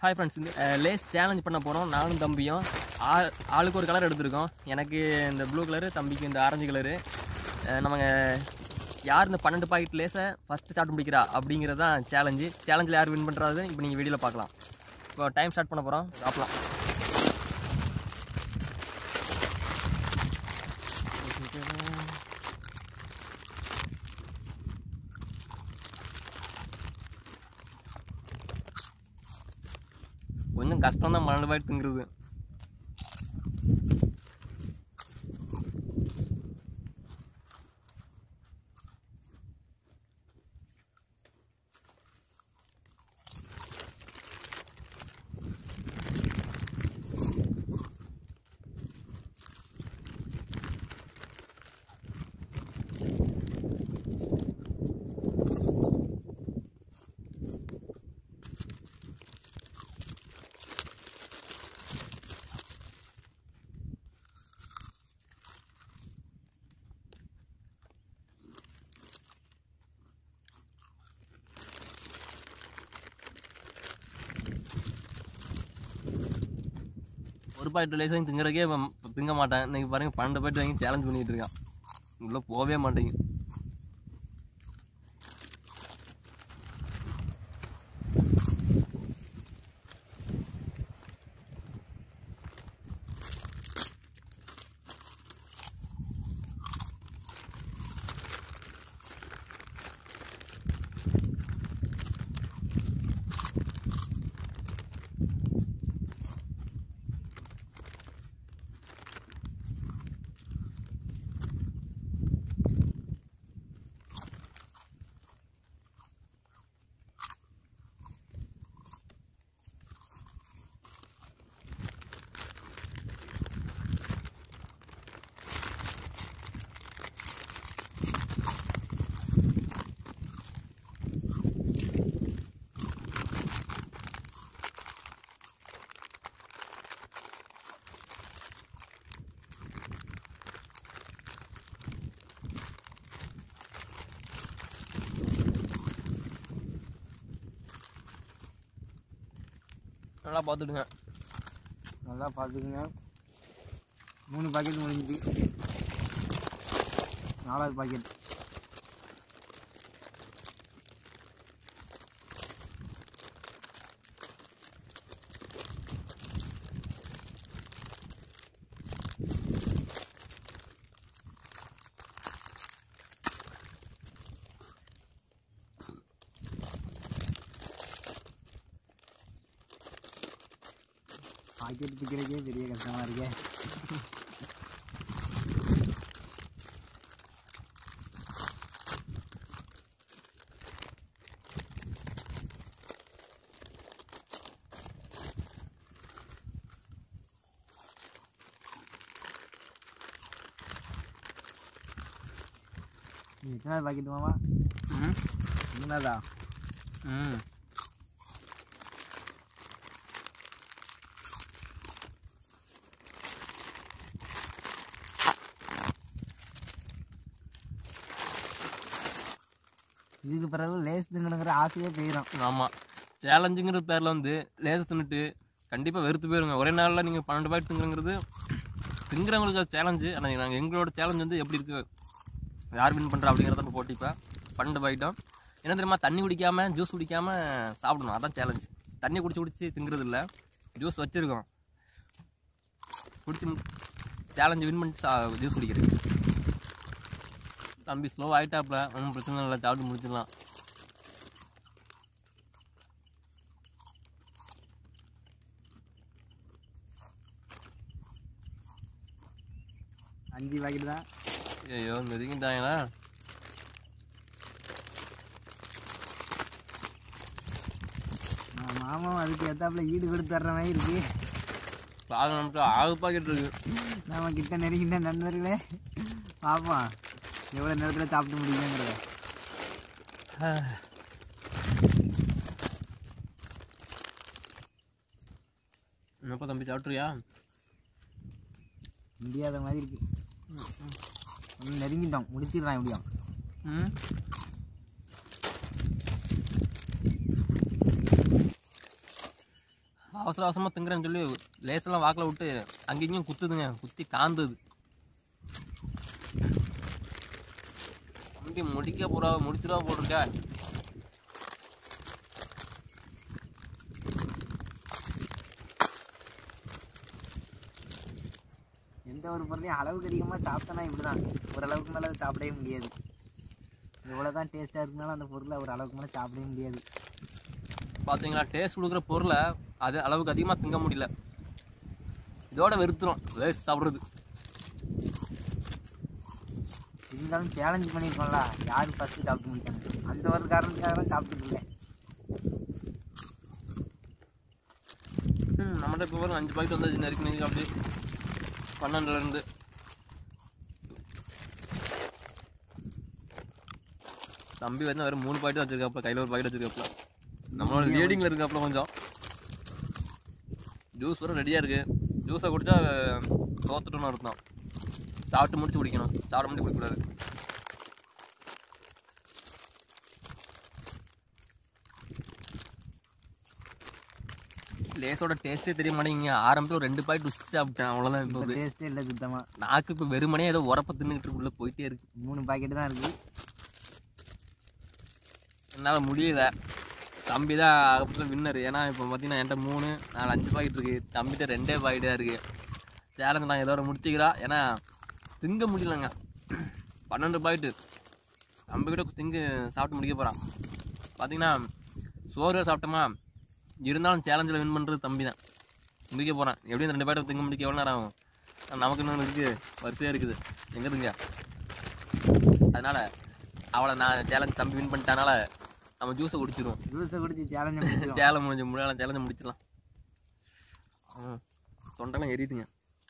hi friends இந்த Lays challenge பண்ண போகிறோம் நானும் தம்பியும் ஆள் ஆளுக்கு ஒரு கலர் எடுத்திருக்கோம் எனக்கு இந்த ப்ளூ கலரு தம்பிக்கு இந்த ஆரஞ்சு கலரு நம்ம யார் இந்த பன்னெண்டு பாக்கெட் லேஸை ஃபஸ்ட்டு சாப்பிட்டு முடிக்கிறா அப்படிங்கிறது தான் சேலஞ்சு சேலஞ்சில் யார் வின் பண்ணுறது இப்போ நீங்கள் வீடியோவில் பார்க்கலாம் இப்போ டைம் ஸ்டார்ட் பண்ண போகிறோம் பார்க்கலாம் கொஞ்சம் கஷ்டம் தான் பன்னெண்டு பாக்கெட் திங்கிறது ஒரு பாக்கெட் லேஸ் வாங்கி திங்கிறக்கே இவன் திங்க மாட்டேன் இன்னைக்கு பாருங்க பன்னெண்டு பாக்கெட் வாங்கி சேலஞ்ச் பண்ணிட்டு இருக்கான் உள்ள போகவே மாட்டேங்க நல்லா பார்த்துடுங்க நல்லா பார்த்துக்குங்க மூணு பாக்கெட் முடிஞ்சுது நாலாவது பாக்கெட் பாக்கெட் பிக்கிறதுக்கே பெரிய கஷ்டமா இருக்கே இது எத்தனாவது பாக்கெட் மாமா ம் மூணாவதா ம் இதுக்கு பிறகு லேஸ் திங்கணுங்கிற ஆசையே போயிடும் ஆமாம் சேலஞ்சுங்கிற பேரில் வந்து லேஸ் தின்னுட்டு கண்டிப்பாக வெறுத்து போயிருங்க ஒரே நாளில் நீங்கள் பன்னெண்டு பாக்கெட் திங்குறங்கிறது திங்குறவங்களுக்கு அது சேலஞ்சு ஆனால் நாங்கள் எங்களோட சேலஞ்ச் வந்து எப்படி இருக்குது யார் வின் பண்ணுறா அப்படிங்கிறத நம்ம போட்டிப்பேன் பன்னெண்டு பாக்கெட்டும் என்ன தெரியுமா தண்ணி குடிக்காமல் ஜூஸ் குடிக்காமல் சாப்பிடணும் அதான் சேலஞ்ச் தண்ணி குடிச்சு குடிச்சு திங்கிறது இல்லை ஜூஸ் வச்சுருக்கோம் குடிச்சு சேலஞ்சு வின் பண்ணிட்டு சா ஜூஸ் குடிக்கிறேன் தம்பி ஸ்லோ ஆகிட்டாப்புல ஒன்றும் பிரச்சனை இல்லை சாப்பிட்டு முடிச்சிடலாம் அஞ்சு பாக்கெட் தான் ஐயோ நெருங்கிட்டாங்களா நம்ம மாமாவும் அதுக்கு ஏத்தாப்புல ஈடு கொடுத்து தர்ற மாதிரி இருக்கு பாருங்க நமக்கு ஆறு பாக்கெட் இருக்கு நம்ம கிட்ட நெருங்கிட்ட நண்பர்களே பார்ப்போம் எவ்வளோ நேரத்தில் சாப்பிட்டு முடியுங்கிறத என்னப்பா தம்பி சாப்பிட்றியா முடியாத மாதிரி இருக்கு நம்ம நெருங்கிட்டோம் முடிச்சிடலாம் எப்படியும் ம் அவசர அவசரமாக திங்குறேன்னு சொல்லி லேசெல்லாம் வாக்கில் விட்டு அங்கேயும் குத்துதுங்க குத்தி காந்தது தம்பி முடிக்க போறா முடிச்சிடா போட்டிருக்க எந்த ஒரு பொருளையும் அளவுக்கு அதிகமாக சாப்பிட்டோன்னா இப்படி தான் ஓரளவுக்கு மேலே சாப்பிடவே முடியாது எவ்வளோ தான் டேஸ்ட்டாக இருந்தாலும் அந்த பொருளை ஒரு அளவுக்கு மேலே சாப்பிடவே முடியாது பார்த்தீங்களா டேஸ்ட் கொடுக்குற பொருளை அது அளவுக்கு அதிகமாக திங்க முடியல இதோட வெறுத்துரும் வேஸ்ட் சாப்பிட்றது இருந்தாலும் சேலஞ்ச் பண்ணியிருக்கோம்ல யார் ஃபஸ்ட்டு சாப்பிட்டு முடிச்சாங்க அந்த ஒரு காரணத்துக்காக தான் சாப்பிட்டுட்டு இருக்கேன் ம் நம்மகிட்ட இப்போ வரும் அஞ்சு பாக்கெட் வந்தாச்சு நெருக்கி நெருக்கி அப்படி பன்னெண்டுலேருந்து தம்பி வந்து வெறும் மூணு பாக்கெட் வச்சிருக்காப்புல கையில் ஒரு பாக்கெட் வச்சிருக்காப்புல நம்மளோட ரீடிங்கில் இருக்காப்புல கொஞ்சம் ஜூஸ் வர ரெடியாக இருக்குது ஜூஸை குடிச்சா தோத்துட்டோம்னு அர்த்தம் சாப்பிட்டு முடிச்சு குடிக்கணும் சாப்பிட முடிச்சு குடிக்கக்கூடாது லேஸோட டேஸ்ட்டே தெரிய மாட்டேங்குங்க ஆரம்பத்தில் ஒரு ரெண்டு பாக்கெட் ருசி சாப்பிட்டேன் அவ்வளோதான் இப்போ இந்த டேஸ்ட்டே இல்லை சுத்தமாக நாக்கு இப்போ வெறுமனே ஏதோ உரப்ப தின்னுக்கிட்டு இருக்குள்ள போயிட்டே இருக்கு மூணு பாக்கெட்டு தான் இருக்குது என்னால் முடியல தம்பி தான் அப்புறம் வின்னர் ஏன்னா இப்போ பார்த்தீங்கன்னா என்கிட்ட மூணு நாலு அஞ்சு பாக்கெட் இருக்குது தம்பிகிட்ட ரெண்டே பாக்கெட் தான் இருக்குது சேலஞ்சு நான் இதோட முடிச்சுக்கிறா ஏன்னா திங்க முடியலங்க பன்னெண்டு பாக்கெட்டு தம்பிக்கிட்ட திங்கு சாப்பிட்டு முடிக்க போகிறான் பார்த்தீங்கன்னா சோறு சாப்பிட்டோமா இருந்தாலும் சேலஞ்சில் வின் பண்ணுறது தம்பி தான் முடிக்க போகிறேன் எப்படியும் இந்த ரெண்டு பாக்கெட் திங்க முடிக்க எவ்வளோ நேரம் ஆகும் நமக்கு இன்னொன்று இருக்குது வரிசையாக இருக்குது எங்கே திங்க அதனால் அவளை நான் சேலஞ்ச் தம்பி வின் பண்ணிட்டனால நம்ம ஜூஸை குடிச்சிருவோம் ஜூஸை குடிச்சு சேலஞ்ச் முடிச்சிடும் சேலம் முடிஞ்சு முடியலாம் சேலஞ்சு முடிச்சிடலாம் ம் தொண்டெல்லாம் எரியுதுங்க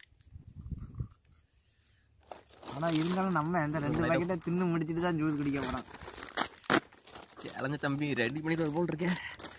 ஆனால் இருந்தாலும் நம்ம இந்த ரெண்டு பாக்கெட்டை தின்னு முடிச்சிட்டு தான் ஜூஸ் குடிக்க போகிறோம் சேலஞ்ச தம்பி ரெடி பண்ணிட்டு வர போல் இருக்கேன்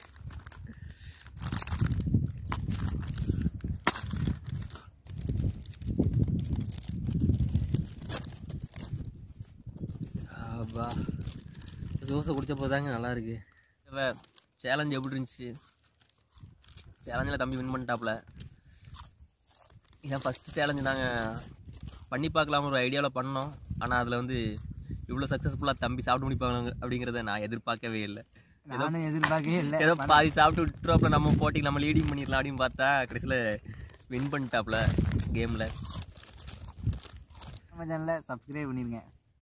ஆபா தோசை குடிச்ச போதாங்க நல்லா இருக்கு சேலஞ்ச் எப்படி இருந்துச்சு சேலஞ்சில் தம்பி வின் பண்ணிட்டாப்புல இதான் ஃபஸ்ட்டு சேலஞ்சு நாங்கள் பண்ணி பார்க்கலாம் ஒரு ஐடியாவில் பண்ணோம் ஆனால் அதில் வந்து இவ்வளோ சக்ஸஸ்ஃபுல்லாக தம்பி சாப்பிட்டு முடிப்பாங்க அப்படிங்கிறத நான் எதிர்பார்க்கவே இல்லை நானும் எதிர்பார்க்கவே இல்லை ஏதோ பாதி சாப்பிட்டு விட்டுருவாப்புல நம்ம போட்டிக்கு நம்ம லீடிங் பண்ணிடலாம் அப்படின்னு பார்த்தா கடைசியில் வின் பண்ணிட்டாப்புல கேமில் நம்ம சேனலை சப்ஸ்கிரைப் பண்ணிருங்க